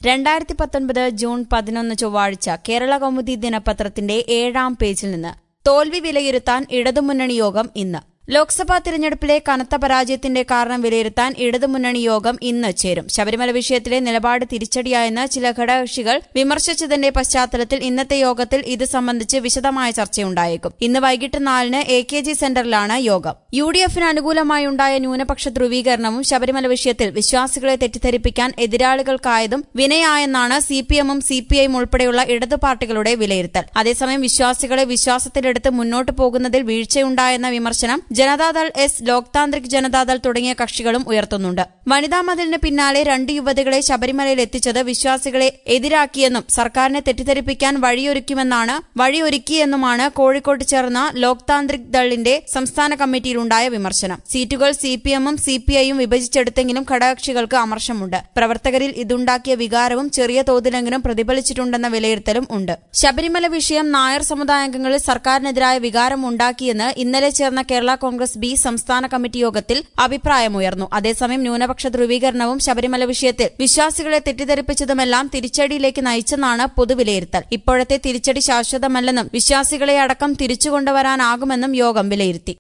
രണ്ടായിരത്തി പത്തൊൻപത് ജൂൺ പതിനൊന്ന് ചൊവ്വാഴ്ച കേരള കൗമുദി ദിനപത്രത്തിന്റെ ഏഴാം പേജിൽ നിന്ന് തോൽവി വിലയിരുത്താൻ ഇടതുമുന്നണി യോഗം ഇന്ന് ലോക്സഭാ തിരഞ്ഞെടുപ്പിലെ കനത്ത പരാജയത്തിന്റെ കാരണം വിലയിരുത്താൻ ഇടതുമുന്നണി യോഗം ഇന്ന് ചേരും ശബരിമല വിഷയത്തിലെ നിലപാട് തിരിച്ചടിയായെന്ന് ചില ഘടകകക്ഷികൾ വിമർശിച്ചതിന്റെ പശ്ചാത്തലത്തിൽ ഇന്നത്തെ യോഗത്തിൽ ഇത് സംബന്ധിച്ച് വിശദമായ ചർച്ചയുണ്ടായേക്കും ഇന്ന് വൈകിട്ട് നാലിന് എ കെ ജി സെന്ററിലാണ് യോഗം യു ഡി എഫിന് അനുകൂലമായുണ്ടായ ന്യൂനപക്ഷ ധ്രുവീകരണവും ശബരിമല വിഷയത്തിൽ വിശ്വാസികളെ തെറ്റിദ്ധരിപ്പിക്കാൻ എതിരാളികൾക്കായതും വിനയായെന്നാണ് സി പി എമ്മും സി പി ഐയും ഉൾപ്പെടെയുള്ള ഇടതു പാർട്ടികളുടെ വിലയിരുത്തൽ അതേസമയം വിശ്വാസികളെ വിശ്വാസത്തിലെടുത്ത് മുന്നോട്ടു പോകുന്നതിൽ വീഴ്ചയുണ്ടായെന്ന വിമർശനം ജനതാദൾ എസ് ലോക് താന്ത്രിക് ജനതാദൾ തുടങ്ങിയ കക്ഷികളും ഉയർത്തുന്നുണ്ട് വനിതാ മതിലിന് പിന്നാലെ രണ്ട് യുവതികളെ ശബരിമലയിൽ എത്തിച്ചത് വിശ്വാസികളെ എതിരാക്കിയെന്നും സർക്കാരിനെ തെറ്റിദ്ധരിപ്പിക്കാൻ വഴിയൊരുക്കുമെന്നാണ് വഴിയൊരുക്കിയെന്നുമാണ് കോഴിക്കോട്ട് ചേർന്ന ലോക് താന്ത്രിക് ദളിന്റെ സംസ്ഥാന കമ്മിറ്റിയിലുണ്ടായ വിമർശനം സീറ്റുകൾ സി പി എമ്മും സി പി ഐയും വിഭജിച്ചെടുത്തെങ്കിലും ഘടകകക്ഷികൾക്ക് അമർഷമുണ്ട് പ്രവർത്തകരിൽ ഇതുണ്ടാക്കിയ വികാരവും ചെറിയ തോതിലെങ്കിലും പ്രതിഫലിച്ചിട്ടുണ്ടെന്ന വിലയിരുത്തലും ഉണ്ട് ശബരിമല വിഷയം നായർ സമുദായാംഗങ്ങളിൽ സർക്കാരിനെതിരായ വികാരം ഉണ്ടാക്കിയെന്ന് ഇന്നലെ ചേർന്ന കേരള കോൺഗ്രസ് ബി സംസ്ഥാന കമ്മിറ്റി യോഗത്തിൽ അഭിപ്രായമുയർന്നു അതേസമയം ന്യൂനപക്ഷ ധ്രുവീകരണവും ശബരിമല വിഷയത്തിൽ വിശ്വാസികളെ തെറ്റിദ്ധരിപ്പിച്ചതുമെല്ലാം തിരിച്ചടിയിലേക്ക് നയിച്ചെന്നാണ് പൊതുവിലയിരുത്തൽ ഇപ്പോഴത്തെ തിരിച്ചടി ശാശ്വതമല്ലെന്നും വിശ്വാസികളെ അടക്കം തിരിച്ചുകൊണ്ടുവരാനാകുമെന്നും യോഗം വിലയിരുത്തി